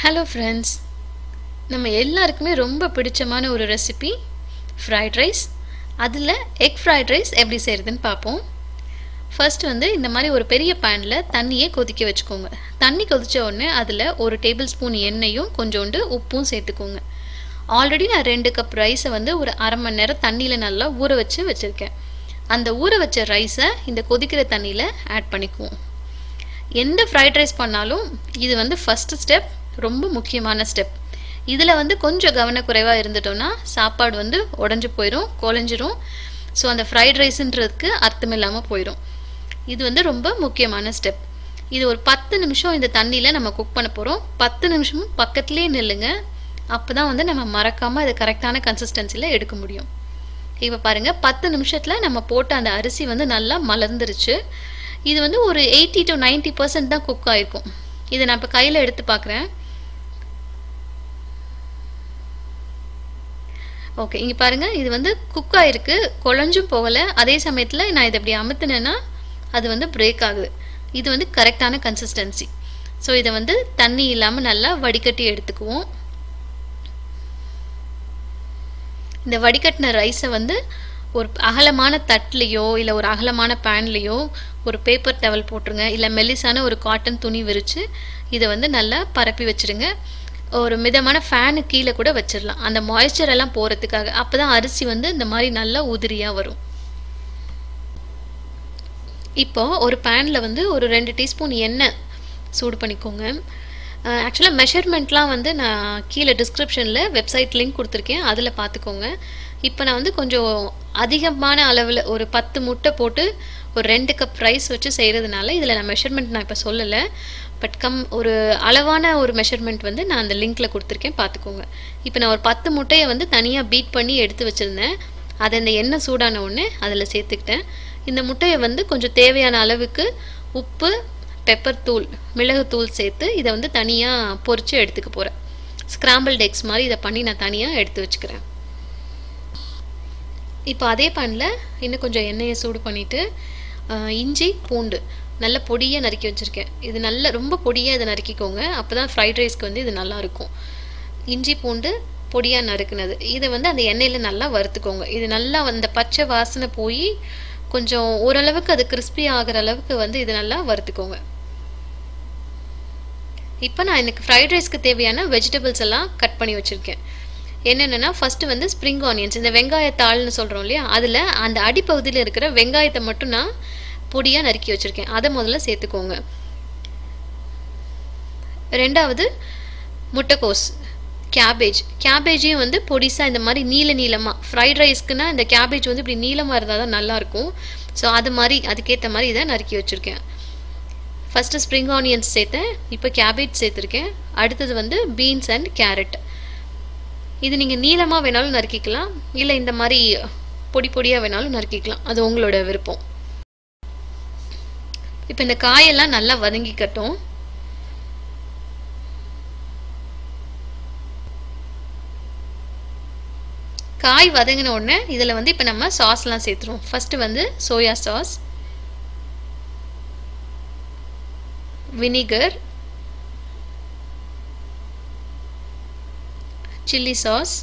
hello friends நம்ம எல்லாருக்குமே ரொம்ப பிடிச்சமான ஒரு ரெசிபி ஃப்ரைட் ரைஸ் அதில் எக் ஃப்ரைட் ரைஸ் எப்படி செய்கிறதுன்னு பார்ப்போம் ஃபர்ஸ்ட் வந்து இந்த மாதிரி ஒரு பெரிய பேனில் தண்ணியை கொதிக்க வச்சுக்கோங்க தண்ணி கொதிச்ச உடனே அதில் ஒரு டேபிள் ஸ்பூன் எண்ணெயும் கொஞ்சோண்டு உப்பும் சேர்த்துக்கோங்க ஆல்ரெடி நான் ரெண்டு கப் ரைஸை வந்து ஒரு அரை மணி நேரம் தண்ணியில் நல்லா ஊற வச்சு வச்சுருக்கேன் அந்த ஊற வச்ச ரைஸை இந்த கொதிக்கிற தண்ணியில் ஆட் பண்ணிக்குவோம் எந்த ஃப்ரைட் ரைஸ் பண்ணாலும் இது வந்து ஃபஸ்ட்டு ஸ்டெப் ரொம்ப முக்கியமான ஸ்டெப் இதில் வந்து கொஞ்சம் கவனக்குறைவாக இருந்துட்டோம்னா சாப்பாடு வந்து உடஞ்சி போயிடும் குழஞ்சிரும் ஸோ அந்த ஃப்ரைட் ரைஸுன்றதுக்கு அர்த்தம் இல்லாமல் போயிடும் இது வந்து ரொம்ப முக்கியமான ஸ்டெப் இது ஒரு பத்து நிமிஷம் இந்த தண்ணியில் நம்ம குக் பண்ண போகிறோம் பத்து நிமிஷமும் பக்கத்துலேயே நில்லுங்க அப்போ தான் வந்து நம்ம மறக்காமல் அதை கரெக்டான கன்சிஸ்டன்சியில் எடுக்க முடியும் இப்போ பாருங்கள் பத்து நிமிஷத்தில் நம்ம போட்ட அந்த அரிசி வந்து நல்லா மலர்ந்துருச்சு இது வந்து ஒரு எயிட்டி டு நைன்ட்டி பர்சன்ட் தான் குக் ஆகிருக்கும் இதை நான் இப்போ கையில் எடுத்து பார்க்குறேன் ஓகே இங்கே பாருங்கள் இது வந்து குக் ஆகிருக்கு குழஞ்சும் போகலை அதே சமயத்தில் நான் இதை இப்படி அமுத்துனேன்னா அது வந்து பிரேக் ஆகுது இது வந்து கரெக்டான கன்சிஸ்டன்சி ஸோ இதை வந்து தண்ணி இல்லாமல் நல்லா வடிகட்டி எடுத்துக்குவோம் இந்த வடிகட்டின ரைஸை வந்து ஒரு அகலமான தட்லேயோ இல்லை ஒரு அகலமான பேன்லேயோ ஒரு பேப்பர் டவல் போட்டுருங்க இல்லை மெல்லிசான ஒரு காட்டன் துணி விரித்து இதை வந்து நல்லா பரப்பி வச்சுருங்க ஒரு மிதமான ஃபேனு கீழே கூட வச்சிடலாம் அந்த மாய்ஸ்சர் எல்லாம் போகிறதுக்காக அப்போ தான் அரிசி வந்து இந்த மாதிரி நல்லா உதிரியாக வரும் இப்போது ஒரு பேனில் வந்து ஒரு ரெண்டு டீஸ்பூன் எண்ணெய் சூடு பண்ணிக்கோங்க ஆக்சுவலாக மெஷர்மெண்ட்லாம் வந்து நான் கீழே டிஸ்கிரிப்ஷனில் வெப்சைட் லிங்க் கொடுத்துருக்கேன் அதில் பார்த்துக்கோங்க இப்போ நான் வந்து கொஞ்சம் அதிகமான அளவில் ஒரு பத்து முட்டை போட்டு ஒரு ரெண்டு கப் ரைஸ் வச்சு செய்கிறதுனால இதில் நான் மெஷர்மெண்ட் நான் இப்போ சொல்லலை பட் கம் ஒரு அளவான ஒரு மெஷர்மெண்ட் வந்து நான் அந்த லிங்க்கில் கொடுத்துருக்கேன் பார்த்துக்கோங்க இப்போ நான் ஒரு பத்து முட்டையை வந்து தனியாக பீட் பண்ணி எடுத்து வச்சுருந்தேன் அதை இந்த எண்ணெய் சூடான உடனே அதில் சேர்த்துக்கிட்டேன் இந்த முட்டையை வந்து கொஞ்சம் தேவையான அளவுக்கு உப்பு பெப்பர் தூள் மிளகுத்தூள் சேர்த்து இதை வந்து தனியாக பொரித்து எடுத்துக்க போகிறேன் ஸ்க்ராம்பிள் எக்ஸ் மாதிரி இதை பண்ணி நான் தனியாக எடுத்து வச்சுக்கிறேன் இப்போ அதே பேனில் இன்னும் கொஞ்சம் எண்ணெயை சூடு பண்ணிவிட்டு இஞ்சி பூண்டு நல்ல பொடியாக நறுக்கி வச்சுருக்கேன் இது நல்ல ரொம்ப பொடியாக இதை நறுக்கிக்கோங்க அப்போ தான் ஃப்ரைட் ரைஸ்க்கு வந்து இது நல்லாயிருக்கும் இஞ்சி பூண்டு பொடியாக நறுக்குனது இதை வந்து அந்த எண்ணெயில் நல்லா வறுத்துக்கோங்க இது நல்லா அந்த பச்சை வாசனை போய் கொஞ்சம் ஓரளவுக்கு அது கிறிஸ்பி ஆகிற அளவுக்கு வந்து இது நல்லா வறுத்துக்கோங்க இப்போ நான் எனக்கு ஃப்ரைட் ரைஸ்க்கு தேவையான வெஜிடபிள்ஸ் எல்லாம் கட் பண்ணி வச்சுருக்கேன் என்னென்னா ஃபஸ்ட்டு வந்து ஸ்ப்ரிங் ஆனியன்ஸ் இந்த வெங்காயத்தாள்னு சொல்கிறோம் இல்லையா அதில் அந்த அடிப்பகுதியில் இருக்கிற வெங்காயத்தை மட்டும் நான் பொடியாக நறுக்கி வச்சுருக்கேன் அதை முதல்ல சேர்த்துக்கோங்க ரெண்டாவது முட்டைக்கோஸ் கேபேஜ் கேபேஜையும் வந்து பொடிசாக இந்த மாதிரி நீல நீளமாக ஃப்ரைட் ரைஸ்க்குனா இந்த கேபேஜ் வந்து இப்படி நீளமாக இருந்தால் தான் நல்லாயிருக்கும் ஸோ அது மாதிரி அதுக்கேற்ற மாதிரி இதை நறுக்கி வச்சுருக்கேன் ஃபஸ்ட்டு ஸ்ப்ரிங் ஆனியன்ஸ் சேர்த்தேன் இப்போ கேபேஜ் சேர்த்துருக்கேன் அடுத்தது வந்து பீன்ஸ் அண்ட் கேரட் இது நீங்கள் நீளமாக வேணாலும் நறுக்கிக்கலாம் இல்லை இந்த மாதிரி பொடி பொடியாக வேணாலும் நறுக்கிக்கலாம் அது உங்களோட விருப்பம் இப்போ இந்த காயெல்லாம் நல்லா வதங்கிக்கட்டும் காய் வதங்கின உடனே இதில் வந்து இப்போ நம்ம சாஸ்லாம் சேர்த்துருவோம் ஃபஸ்ட்டு வந்து soya sauce vinegar chilli sauce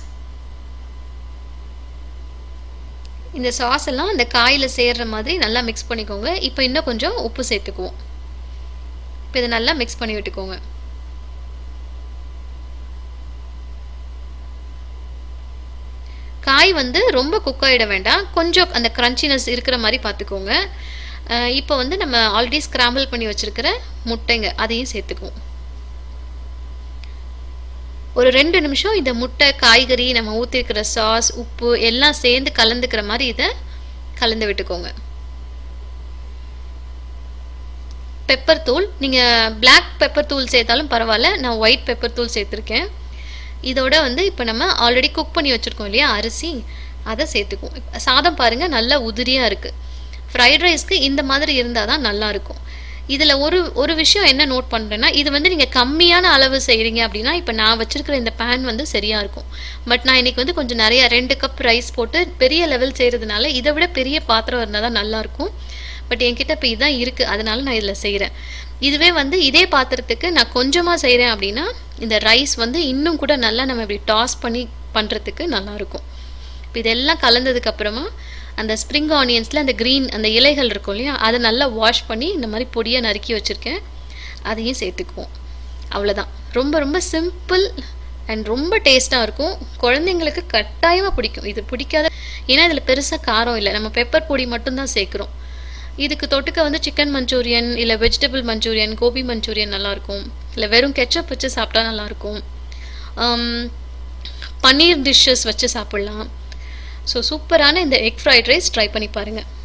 இந்த சாஸ் எல்லாம் இந்த காயில் சேர்கிற மாதிரி நல்லா மிக்ஸ் பண்ணிக்கோங்க இப்போ இன்னும் கொஞ்சம் உப்பு சேர்த்துக்குவோம் இப்போ இதை நல்லா மிக்ஸ் பண்ணி விட்டுக்கோங்க காய் வந்து ரொம்ப குக் ஆகிட வேண்டாம் கொஞ்சம் அந்த க்ரன்ச்சினஸ் இருக்கிற மாதிரி பார்த்துக்கோங்க இப்போ வந்து நம்ம ஆல்ரெடி ஸ்க்ராம்பிள் பண்ணி வச்சுருக்கிற முட்டைங்க அதையும் சேர்த்துக்குவோம் ஒரு ரெண்டு நிமிஷம் இந்த முட்டை காய்கறி நம்ம ஊற்றிருக்கிற சாஸ் உப்பு எல்லாம் சேர்ந்து கலந்துக்கிற மாதிரி இதை கலந்து விட்டுக்கோங்க பெப்பர் தூள் நீங்கள் பிளாக் பெப்பர் தூள் சேர்த்தாலும் பரவாயில்ல நான் ஒயிட் பெப்பர் தூள் சேர்த்துருக்கேன் இதோட வந்து இப்போ நம்ம ஆல்ரெடி குக் பண்ணி வச்சுருக்கோம் இல்லையா அரிசி அதை சேர்த்துக்குவோம் சாதம் பாருங்கள் நல்லா உதிரியாக இருக்குது ஃப்ரைட் ரைஸ்க்கு இந்த மாதிரி இருந்தால் தான் நல்லாயிருக்கும் இதில் ஒரு ஒரு விஷயம் என்ன நோட் பண்ணுறேன்னா இது வந்து நீங்கள் கம்மியான அளவு செய்கிறீங்க அப்படின்னா இப்போ நான் வச்சுருக்கிற இந்த பேன் வந்து சரியாக இருக்கும் பட் நான் இன்றைக்கி வந்து கொஞ்சம் நிறையா ரெண்டு கப் ரைஸ் போட்டு பெரிய லெவல் செய்கிறதுனால இதை விட பெரிய பாத்திரம் இருந்தால் தான் நல்லாயிருக்கும் பட் என்கிட்ட இப்போ இதுதான் இருக்குது அதனால நான் இதில் செய்கிறேன் இதுவே வந்து இதே பாத்திரத்துக்கு நான் கொஞ்சமாக செய்கிறேன் அப்படின்னா இந்த ரைஸ் வந்து இன்னும் கூட நல்லா நம்ம இப்படி டாஸ் பண்ணி பண்ணுறதுக்கு நல்லாயிருக்கும் இப்போ இதெல்லாம் கலந்ததுக்கு அப்புறமா அந்த ஸ்ப்ரிங் ஆனியன்ஸில் அந்த க்ரீன் அந்த இலைகள் இருக்கும் இல்லையா அதை நல்லா வாஷ் பண்ணி இந்த மாதிரி பொடியாக நறுக்கி வச்சுருக்கேன் அதையும் சேர்த்துக்குவோம் அவ்வளோதான் ரொம்ப ரொம்ப சிம்பிள் அண்ட் ரொம்ப டேஸ்ட்டாக இருக்கும் குழந்தைங்களுக்கு கட்டாயமாக பிடிக்கும் இது பிடிக்காத ஏன்னா இதில் பெருசாக காரம் இல்லை நம்ம பெப்பர் பொடி மட்டும்தான் சேர்க்குறோம் இதுக்கு தொட்டுக்க வந்து சிக்கன் மஞ்சூரியன் இல்லை வெஜிடபிள் மஞ்சூரியன் கோபி மஞ்சூரியன் நல்லாயிருக்கும் இல்லை வெறும் கெச்சப் வச்சு சாப்பிட்டா நல்லாயிருக்கும் பன்னீர் டிஷ்ஷஸ் வச்சு சாப்பிட்லாம் ஸோ சூப்பரான இந்த எக் ஃப்ரைட் ரைஸ் ட்ரை பண்ணி பாருங்கள்